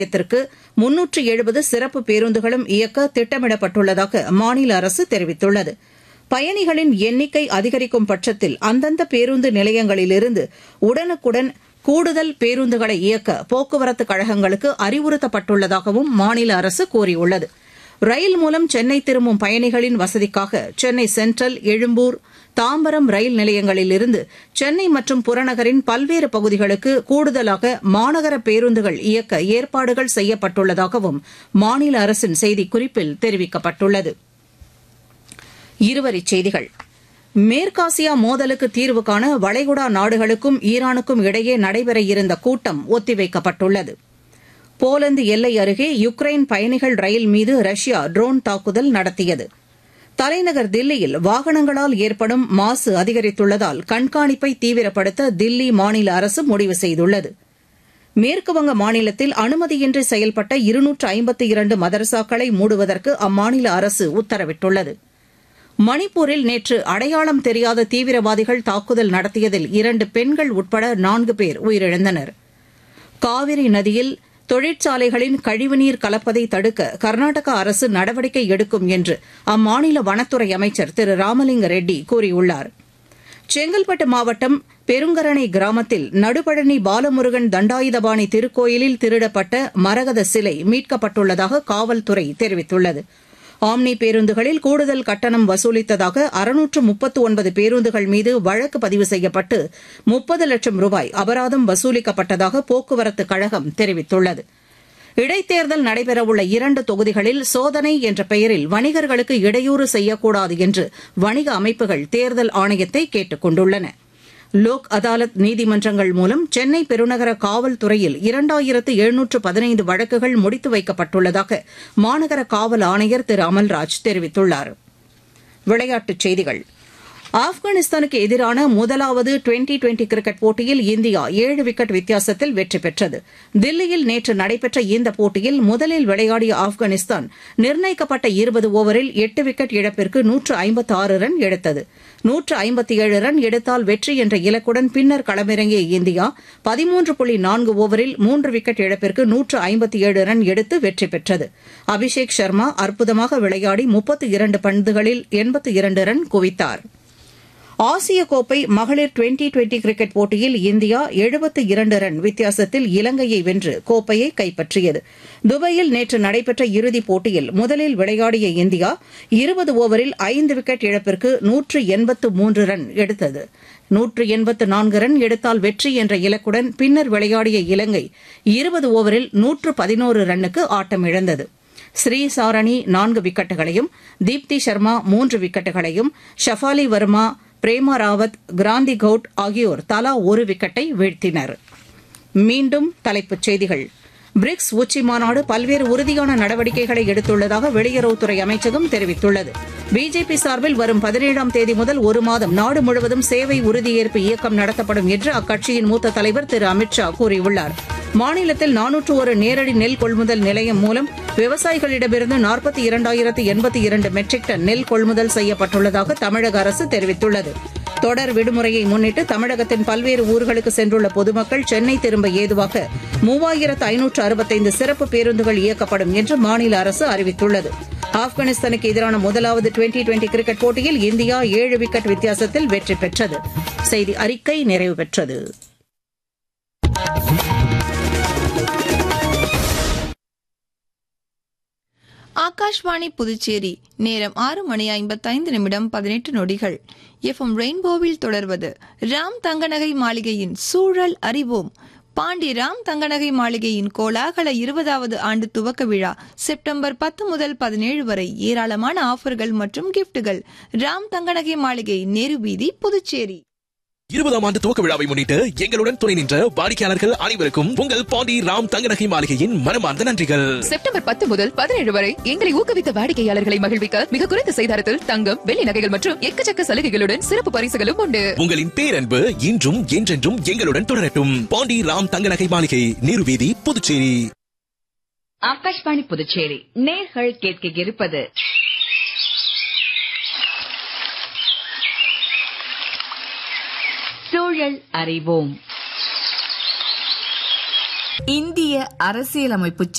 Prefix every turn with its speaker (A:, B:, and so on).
A: நிலையத்திற்கு முன்னூற்று எழுபது சிறப்பு பேருந்துகளும் இயக்க திட்டமிடப்பட்டுள்ளதாக மாநில அரசு தெரிவித்துள்ளது பயணிகளின் எண்ணிக்கை அதிகரிக்கும் பட்சத்தில் அந்தந்த பேருந்து நிலையங்களிலிருந்து உடனுக்குடன் கூடுதல் பேருந்துகளை இயக்க போக்குவரத்து கழகங்களுக்கு அறிவுறுத்தப்பட்டுள்ளதாகவும் மாநில அரசு கூறியுள்ளது ரயில் மூலம் சென்னை திரும்பும் பயணிகளின் வசதிக்காக சென்னை சென்ட்ரல் எழும்பூர் தாம்பரம் ரயில் நிலையங்களிலிருந்து சென்னை மற்றும் புறநகரின் பல்வேறு பகுதிகளுக்கு கூடுதலாக மாநகர பேருந்துகள் இயக்க ஏற்பாடுகள் செய்யப்பட்டுள்ளதாகவும் மாநில அரசின் செய்திக்குறிப்பில் தெரிவிக்கப்பட்டுள்ளது இருவரிச் செய்திகள் மேற்காசியா மோதலுக்கு தீர்வு காண வளைகுடா நாடுகளுக்கும் ஈரானுக்கும் இடையே நடைபெற இருந்த கூட்டம் ஒத்திவைக்கப்பட்டுள்ளது போலந்து எல்லை அருகே யுக்ரைன் பயணிகள் ரயில் மீது ரஷ்யா ட்ரோன் தாக்குதல் நடத்தியது தலைநகர் தில்லியில் வாகனங்களால் ஏற்படும் மாசு அதிகரித்துள்ளதால் கண்காணிப்பை தீவிரப்படுத்த தில்லி மாநில அரசு முடிவு செய்துள்ளது மேற்குவங்க மாநிலத்தில் அனுமதியின்றி செயல்பட்ட இருநூற்று ஐம்பத்தி இரண்டு மதரசாக்களை மூடுவதற்கு அம்மாநில அரசு உத்தரவிட்டுள்ளது மணிப்பூரில் நேற்று அடையாளம் தெரியாத தீவிரவாதிகள் தாக்குதல் நடத்தியதில் இரண்டு பெண்கள் உட்பட நான்கு பேர் உயிரிழந்தனர் காவிரி நதியில் தொழிற்சாலைகளின் கழிவுநீர் கலப்பதை தடுக்க கர்நாடக அரசு நடவடிக்கை எடுக்கும் என்று அம்மாநில வனத்துறை அமைச்சர் திரு ராமலிங்க ரெட்டி கூறியுள்ளார் செங்கல்பட்டு மாவட்டம் பெருங்கரணை கிராமத்தில் நடுபழனி பாலமுருகன் தண்டாயுதபாணி திருக்கோயிலில் திருடப்பட்ட மரகத சிலை மீட்கப்பட்டுள்ளதாக காவல்துறை தெரிவித்துள்ளது ஆம்னி பேருந்துகளில் கூடுதல் கட்டணம் வசூலித்ததாக அறுநூற்று முப்பத்து ஒன்பது பேருந்துகள் மீது வழக்கு பதிவு செய்யப்பட்டு முப்பது லட்சம் ரூபாய் அபராதம் வசூலிக்கப்பட்டதாக போக்குவரத்து கழகம் தெரிவித்துள்ளது இடைத்தேர்தல் நடைபெறவுள்ள இரண்டு தொகுதிகளில் சோதனை என்ற பெயரில் வணிகர்களுக்கு இடையூறு செய்யக்கூடாது என்று வணிக அமைப்புகள் தேர்தல் ஆணையத்தை கேட்டுக் கொண்டுள்ளன லோக் அதாலத் நீதிமன்றங்கள் மூலம் சென்னை பெருநகர காவல்துறையில் இரண்டாயிரத்து எழுநூற்று பதினைந்து வழக்குகள் முடித்து வைக்கப்பட்டுள்ளதாக மாநகர காவல் ஆணையர் திரு அமல்ராஜ் தெரிவித்துள்ளார் விளையாட்டுச் செய்திகள் ஆப்கானிஸ்தானுக்கு எதிரான முதலாவது டுவெண்டி டுவெண்டி கிரிக்கெட் போட்டியில் இந்தியா ஏழு விக்கெட் வித்தியாசத்தில் வெற்றி பெற்றது தில்லியில் நேற்று நடைபெற்ற இந்த போட்டியில் முதலில் விளையாடிய ஆப்கானிஸ்தான் நிர்ணயிக்கப்பட்ட இருபது ஓவரில் எட்டு விக்கெட் இழப்பிற்கு நூற்று ஐம்பத்து ஆறு ரன் எடுத்தது நூற்று ஐம்பத்தி ஏழு ரன் எடுத்தால் வெற்றி என்ற இலக்குடன் பின்னர் களமிறங்கிய இந்தியா பதிமூன்று புள்ளி நான்கு ஓவரில் மூன்று விக்கெட் இழப்பிற்கு நூற்று ஐம்பத்தி ஏழு ரன் எடுத்து வெற்றி பெற்றது அபிஷேக் சர்மா அற்புதமாக விளையாடி முப்பத்து இரண்டு பந்துகளில் எண்பத்து இரண்டு ரன் குவித்தார் ஆசிய கோப்பை மகளிர் டுவெண்டி டுவெண்டி கிரிக்கெட் போட்டியில் இந்தியா எழுபத்து இரண்டு ரன் வித்தியாசத்தில் இலங்கையை வென்று கோப்பையை கைப்பற்றியது துபாயில் நேற்று நடைபெற்ற இறுதிப் போட்டியில் முதலில் விளையாடிய இந்தியா இருபது ஓவரில் ஐந்து விக்கெட் இழப்பிற்கு நூற்று எண்பத்து மூன்று ரன் எடுத்தது நூற்று எண்பத்து நான்கு ரன் எடுத்தால் வெற்றி என்ற இலக்குடன் பின்னர் விளையாடிய இலங்கை இருபது ஓவரில் நூற்று பதினோரு ரன்னுக்கு ஆட்டமிழந்தது ஸ்ரீ சாரணி நான்கு விக்கெட்டுகளையும் தீப்தி சர்மா மூன்று விக்கெட்டுகளையும் ஷஃபாலி வர்மா பிரேமா ராவத் கிராந்தி கவுட் ஆகியோர் தலா ஒரு விக்கெட்டை வீழ்த்தினர் மீண்டும் தலைப்புச் செய்திகள் பிரிக்ஸ் உச்சி மாநாடு பல்வேறு உறுதியான நடவடிக்கைகளை எடுத்துள்ளதாக வெளியுறவுத்துறை அமைச்சகம் தெரிவித்துள்ளது பிஜேபி சார்பில் வரும் பதினேழாம் தேதி முதல் ஒரு மாதம் நாடு முழுவதும் சேவை உறுதியேற்பு இயக்கம் நடத்தப்படும் என்று அக்கட்சியின் மூத்த தலைவர் திரு அமித் ஷா கூறியுள்ளார் மாநிலத்தில் நானூற்று ஒரு நேரடி நெல் கொள்முதல் நிலையம் மூலம் விவசாயிகளிடமிருந்து நாற்பத்தி இரண்டாயிரத்து எண்பத்தி இரண்டு மெட்ரிக் டன் நெல் கொள்முதல் செய்யப்பட்டுள்ளதாக தமிழக அரசு தெரிவித்துள்ளது தொடர் விடுமுறையை முன்னிட்டு தமிழகத்தின் பல்வேறு ஊர்களுக்கு சென்றுள்ள பொதுமக்கள் சென்னை திரும்ப ஏதுவாக மூவாயிரத்து ஐநூற்று அறுபத்தைந்து சிறப்பு பேருந்துகள் இயக்கப்படும் என்று மாநில அரசு அறிவித்துள்ளது ஆப்கானிஸ்தானுக்கு எதிரான முதலாவது டுவெண்டி டுவெண்டி கிரிக்கெட் போட்டியில் இந்தியா ஏழு விக்கெட் வித்தியாசத்தில் வெற்றி பெற்றது செய்தி அறிக்கை நிறைவு பெற்றது
B: ஆகாஷ்வாணி புதுச்சேரி நேரம் ஆறு மணி ஐம்பத்தைந்து நிமிடம் பதினெட்டு நொடிகள் எஃப்எம் ரெயின்போவில் தொடர்வது ராம் தங்கநகை மாளிகையின் சூழல் அறிவோம் பாண்டி ராம் தங்கநகை மாளிகையின் கோலாகல இருபதாவது ஆண்டு துவக்க விழா செப்டம்பர் பத்து முதல் பதினேழு வரை ஏராளமான ஆஃபர்கள் மற்றும் கிஃப்ட்டுகள் ராம் தங்கநகை மாளிகை நேரு வீதி புதுச்சேரி
C: இருபதாம் ஆண்டு துவக்க விழாவை முன்னிட்டு எங்களுடன் துணை நின்ற வாடிக்கையாளர்கள் அனைவருக்கும் உங்கள் பாண்டி ராம் தங்கநகை மாளிகையின் மனமார்ந்த நன்றிகள்
D: செப்டம்பர் பத்து முதல் பதினேழு வரை எங்களை ஊக்குவித்த வாடிக்கையாளர்களை மகிழ்விக்க மிக குறைந்த செய்தாரத்தில் தங்கம் வெள்ளி நகைகள் மற்றும் எக்கச்சக்க சலுகைகளுடன் சிறப்பு பரிசுகளும் உண்டு
C: உங்களின் பேரன்பு இன்றும் என்றென்றும் எங்களுடன் தொடரட்டும் பாண்டி ராம் தங்கநகை மாளிகை நீருவீதி புதுச்சேரி
E: ஆகாஷ்வாணி புதுச்சேரி நேர்கள் கேட்க இருப்பது சூழல் அறிவோம்
F: இந்திய அரசியலமைப்பு